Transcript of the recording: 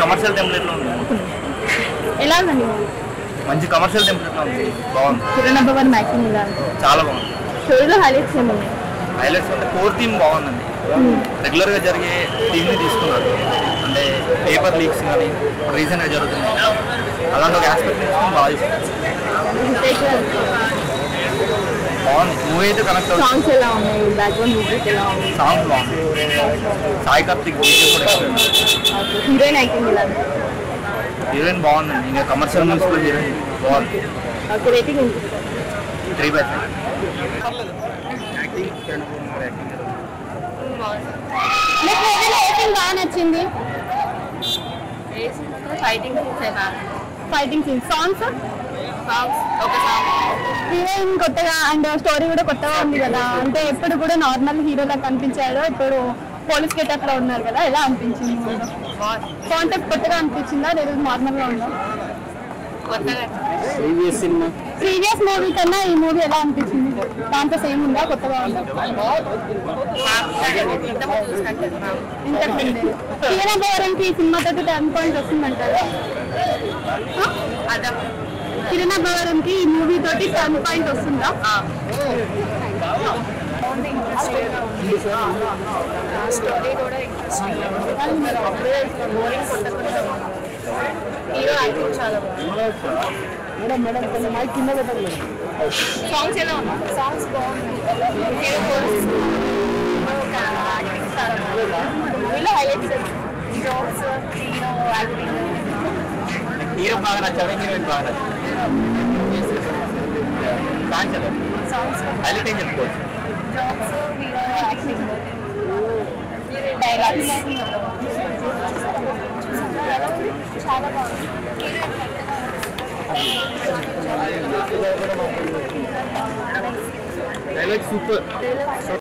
Commercial టెంప్లెట్లో ఉంది ఎలా ఉందండి మూవీ మంచి కమర్షియల్ టెంప్లెట్లో ఉంది బాగుంది కిరణ్ భవన్ యాక్టింగ్ ఎలా ఉంది చాలా బాగుంది స్టోరీలో హైలైట్స్ ఏమున్నాయి హైలైట్స్ అంటే కోర్ థీమ్ బాగుందండి రెగ్యులర్గా జరిగే థీమ్ని తీసుకున్నారు అంటే పేపర్ లీక్స్ కానీ రీసెంట్గా జరుగుతుంది అలాంటి ఒక ఆస్పెక్ట్ తీసుకుని బాగా చేశారు. బాగుంది మూవీ అయితే కనెక్ట్ అవుతుంది సాంగ్స్ ఎలా ఉన్నాయి బ్యాక్గ్రౌండ్ మ్యూజిక్ ఎలా ఉంది సాంగ్ బాగుంది సాయి కార్తిక్ బీజే కూడా ఎక్కువ హీరోయిన్ యాక్టింగ్ ఎలా ఉంది హీరోయిన్ బాగుందండి ఇంకా కమర్షియల్ మూవీస్లో హీరోయిన్ బాగుంది ఓకే రేటింగ్ ఉంది త్రీ బై యాక్టింగ్ యాక్టింగ్ మీకు మూవీలో రేటింగ్ బాగా నచ్చింది fighting fighting scenes songs songs ఒక సాంగ్ హీరోయిన్ కొత్తగా అండ్ స్టోరీ కూడా కొత్తగా ఉంది కదా అంటే ఎప్పుడు కూడా నార్మల్ హీరోలా కనిపించాడు ఇప్పుడు పోలీస్ గెటప్ లో ఉన్నారు కదా ఎలా అనిపించింది కాన్సెప్ట్ కొత్తగా అనిపించిందా లేదా నార్మల్ గా ఉందా కొత్తగా ప్రీవియస్ మూవీ కన్నా ఈ మూవీ ఎలా అనిపించింది దాంతో సేమ్ ఉందా కొత్తగా ఉందా ఇంతకుముందు చూసినట్టు ఇంతకుముందే కిరణ్ భవరంకి ఈ సినిమాతో టెన్ పాయింట్స్ వస్తుందంటారా అదే కిరణ్ భవరంకి ఈ మూవీ తోటి టెన్ పాయింట్ వస్తుందా స్టోరీ కూడా ఇంట్రెస్టింగ్ బోరింగ్ కొట్టకుండా హీరో యాక్టింగ్ చాలా సాంగ్స్ ఎలా ఉన్నాయి సాంగ్స్ బాగున్నాయి హీరో పోలీస్ యాక్టింగ్ చాలా బాగుంది మూవీలో హైలైట్స్ జాబ్స్ హీరో యాక్టింగ్ హీరో బాగా నచ్చాడు హీరోయిన్ బాగా నచ్చింది సాంగ్స్ ఎలా సాంగ్స్ హైలైట్ ఏం చెప్పుకోవచ్చు జాబ్స్ హీరో యాక్టింగ్ డైలాగ్స్ చాలా బాగుంది డైలాగ్ సూపర్